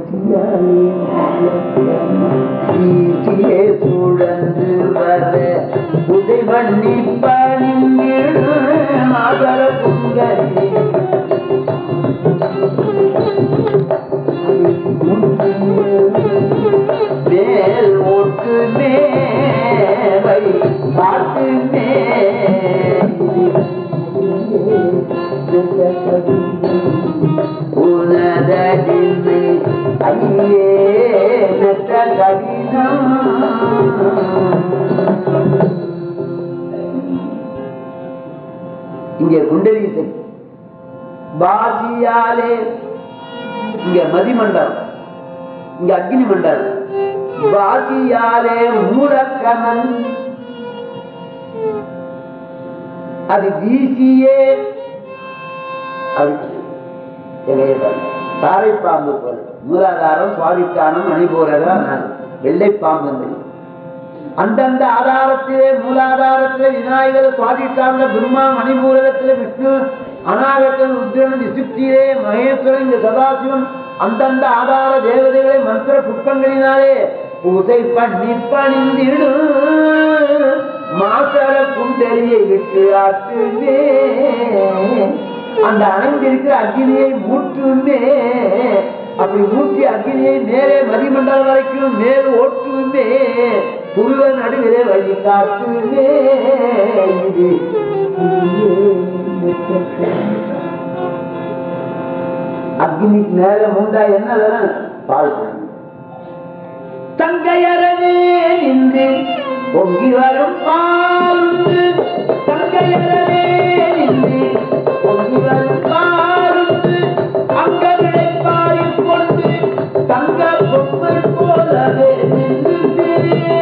ஈட்டியே சுழன்று வர உதை பண்ணி பணிந்திடு மகர புங்கரி மேல் ஓட்டு மேவை பாட்டு உனதடிமை ஐயே நெட்ட கடினம் இங்கே குண்டலி சக்தி பாசியாலே இங்க மதிமண்டலம் இங்க அக்னி மண்டலம் வாசியாலே மூலக்கணன் அது வீசியே அது தாரை பாம்பு போல மூலாதாரம் சுவாதிஷ்டானம் மணிபூரகம் வெள்ளை பாம்பு அந்தந்த ஆதாரத்திலே மூலாதாரத்திலே விநாயகர் சுவாதிஷ்டான பிரம்மா மணிபூரகத்திலே விஷ்ணு அநாகத்தில் ருத்ரன் விசுப்தியிலே மகேஸ்வரன் இந்த சதாசிவன் அந்தந்த ஆதார தேவதைகளை மந்திர புஷ்பங்களினாலே பூசை பண்ணி பணிந்திடும் மாசர குண்டலியை விட்டு ஆட்டுமே அந்த அணைந்திருக்கிற அக்னியை மூட்டுமே அப்படி மூட்டி அக்னியை மேலே மதிமண்டலம் வரைக்கும் மேல் ஓட்டுமே புருவ நடுவிலே வழி காட்டுமே இது அக்னிக்கு மேல மூண்டா என்ன வேணும் பால் தங்கையறவே நின்று பொங்கி வரும் பாலுண்டு தங்கையறவே நின்று பொங்கி வரும் பாலுண்டு அங்க விளைப்பாரி கொண்டு தங்க பொம்மை போலவே நின்று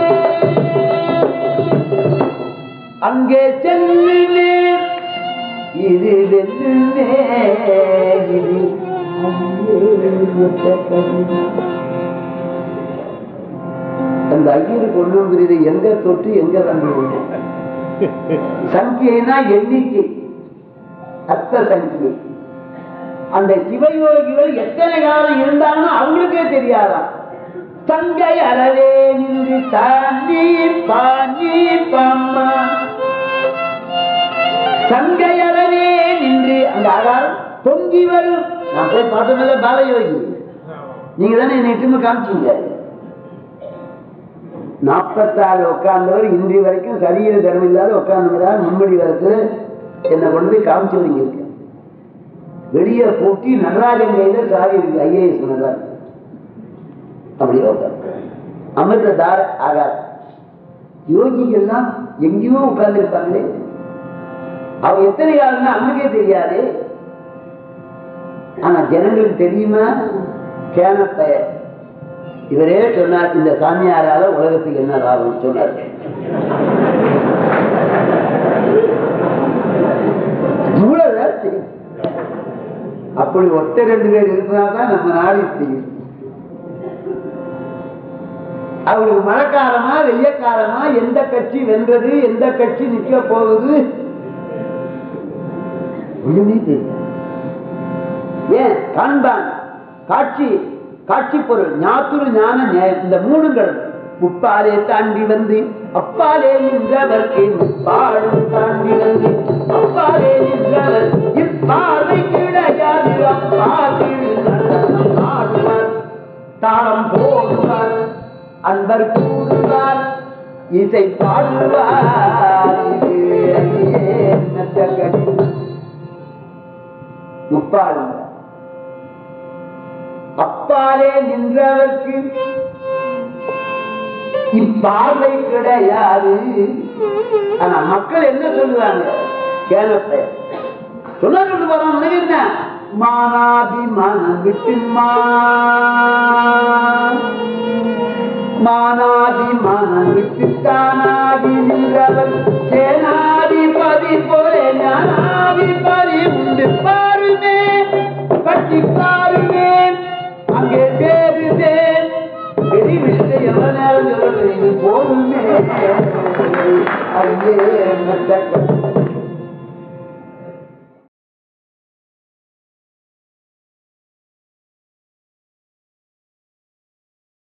அங்கே செல்லுவேன் இது வெல்லுமே இது அந்த ஐயர் கொள்ளுங்கிறது எங்க தொட்டு எங்க வந்து சங்கியைனா எண்ணிக்கை அர்த்த சங்கியை அந்த சிவயோகிகள் எத்தனை காலம் இருந்தாலும் அவங்களுக்கே தெரியாதாம் தங்கை அறவே நின்று தாண்டி பாண்டி பாம்மா சங்கை அறவே நின்று அந்த ஆதாரம் பொங்கி வரும் நான் போய் பார்த்ததில்ல பாலயோகி நீங்க தானே என்னை இட்டுமே காமிச்சீங்க நாற்பத்தாறு உட்கார்ந்தவர் இன்றைய வரைக்கும் சரீர தர்மம் இல்லாத உட்கார்ந்தவரால் முன்மடி வரத்து என்னை கொண்டு போய் காமிச்சு நீங்க இருக்கு வெளியே பூட்டி நடராஜன் கையில சாவி இருக்கு ஐஏஎஸ் நடராஜன் அப்படியே உட்கார்ந்து அமிர்த தார ஆகார் யோகிகள்லாம் எங்கேயோ உட்கார்ந்து இருப்பாங்களே அவ எத்தனை காலம்னா அவனுக்கே தெரியாது ஆனா ஜனங்களுக்கு தெரியுமா கேனப்பய இவரே சொன்னார் இந்த சாமியாரால உலகத்துக்கு என்ன லாபம் சொன்னார் இவ்வளவு பேர் தெரியும் அப்படி ஒத்த ரெண்டு பேர் இருக்கிறாதான் நம்ம நாடு தெரியும் அவங்களுக்கு மழைக்காலமா வெய்யக்காலமா எந்த கட்சி வென்றது எந்த கட்சி நிக்க போகுது ஒண்ணுமே தெரியும் ஏன் காண்பான் காட்சி காட்சி பொருள் ஞாத்துரு ஞான நியாயம் இந்த மூணுங்களும் முப்பாலே தாண்டி வந்து அப்பாலே நின்றவர்க்கு முப்பாடும் தாண்டி வந்து அப்பாலே நின்றவர் இப்பார்வை கிடையாது அப்பால் ஆடுவார் தாளம் போடுவார் அன்பர் கூடுவார் இசை பாடுவார் இது என்னத்த கடி முப்பாடுங்க அப்பாலே நின்றவர்க்கு இப்பார்வை கிடையாது ஆனா மக்கள் என்ன சொல்லுவாங்க கேளப்ப சொல்ல சொல்லிட்டு போறான் உனக்கு என்ன மானாபிமானம் விட்டு மானாபிமானம் விட்டு தானாகி நின்றவர் சேனாதிபதி போல ஞானாதிபதி உண்டு பாருமே கட்டி பாருமே அங்கே சேருதேன் பெரிய விஷயத்தை எவ்வளவு நேரம் சொல்ல இது போதுமே ஐயே